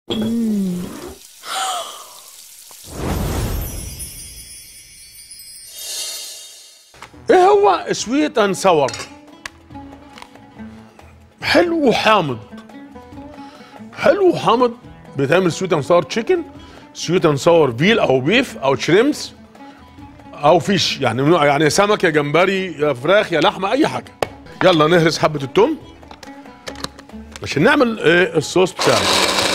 ايه هو سويت اند ساور حلو وحامض حلو وحامض بيتعمل سويت اند ساور تشيكن سويت اند ساور فيل او بيف او شريمس او فيش يعني يعني سمك يا جمبري يا فراخ يا لحمه اي حاجه يلا نهرس حبه التوم عشان نعمل ايه الصوص بتاعنا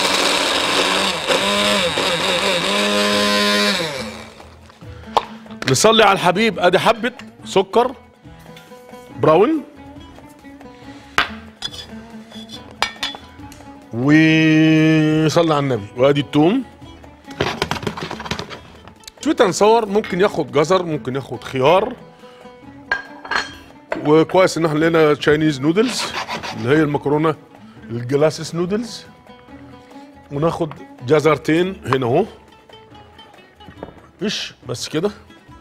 نصلي على الحبيب ادي حبه سكر براون وصلي على النبي وادي التوم سويت اند صور ممكن ياخد جزر ممكن ياخد خيار وكويس ان احنا لقينا تشاينيز نودلز اللي هي المكرونه الجلاسس نودلز وناخد جزرتين هنا اهو مش بس كده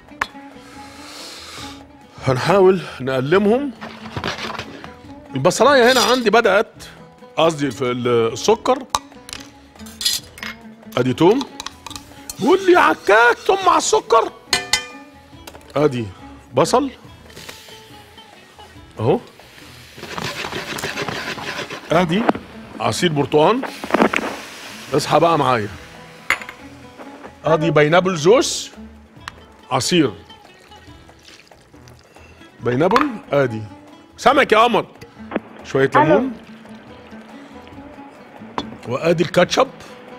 هنحاول نقلمهم البصلايه هنا عندي بدات قصدي في السكر ادي توم بيقول لي عكاك توم مع السكر ادي بصل اهو ادي عصير برتقال اصحى بقى معايا ادي بينابل جوس عصير بينابل ادي سمك يا قمر شويه ألو. ليمون وادي الكاتشب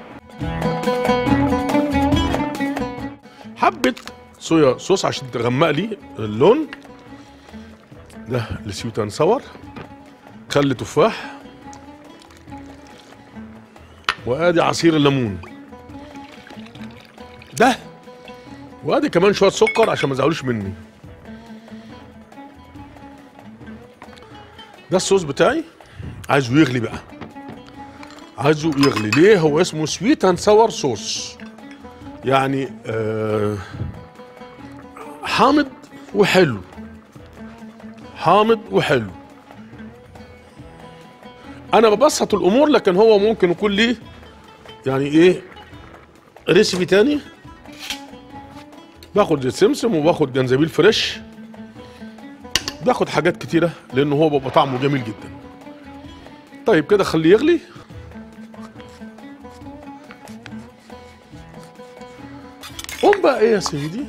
حبه صويا صوص عشان تغمق لي اللون ده السويت اند ساور خل تفاح وادي عصير الليمون ده وادي كمان شويه سكر عشان ما تزعلوش مني ده الصوص بتاعي عايزه يغلي بقى عايزه يغلي ليه هو اسمه سويت اند ساور صوص يعني آه حامض وحلو حامض وحلو انا ببسط الامور لكن هو ممكن يكون ليه يعني ايه ريسيبي تاني باخد زيت سمسم وباخد جنزبيل فريش باخد حاجات كتيرة لأنه هو بيبقى طعمه جميل جدا طيب كده خليه يغلي قوم بقى ايه يا سيدي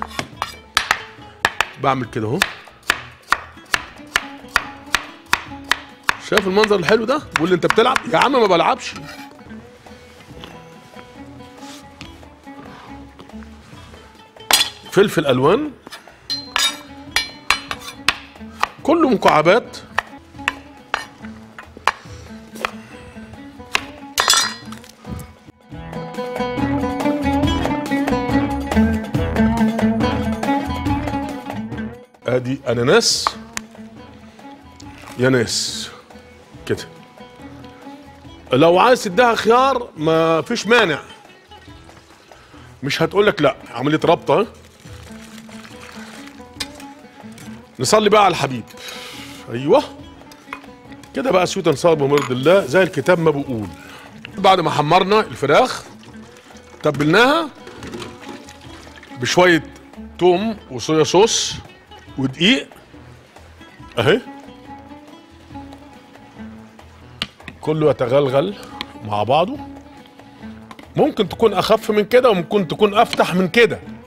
بعمل كده اهو شايف المنظر الحلو ده بيقول لي انت بتلعب يا عم ما بلعبش فلفل الوان كله مكعبات ادي اناناس يا ناس كده لو عايز تديها خيار ما فيش مانع مش هتقول لك لا عمليه ربطه ها؟ نصلي بقى على الحبيب ايوه كده بقى سويت صار بمرض الله زي الكتاب ما بيقول بعد ما حمرنا الفراخ تبلناها بشويه توم وصويا صوص ودقيق اهي كله يتغلغل مع بعضه ممكن تكون اخف من كده وممكن تكون افتح من كده